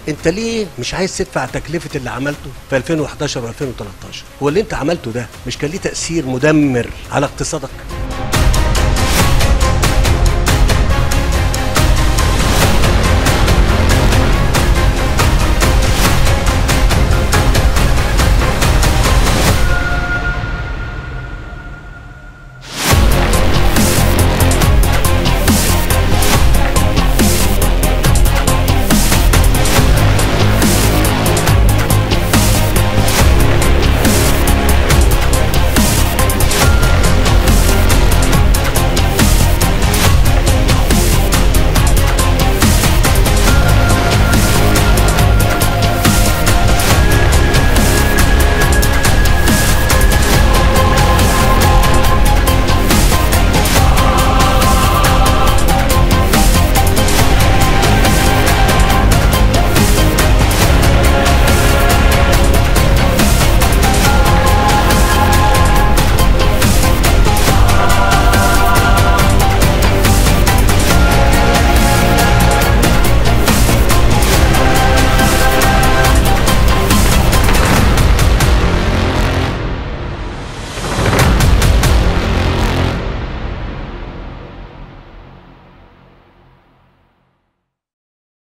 انت ليه مش عايز تدفع تكلفه اللي عملته في 2011 و2013 هو اللي انت عملته ده مش كان ليه تاثير مدمر على اقتصادك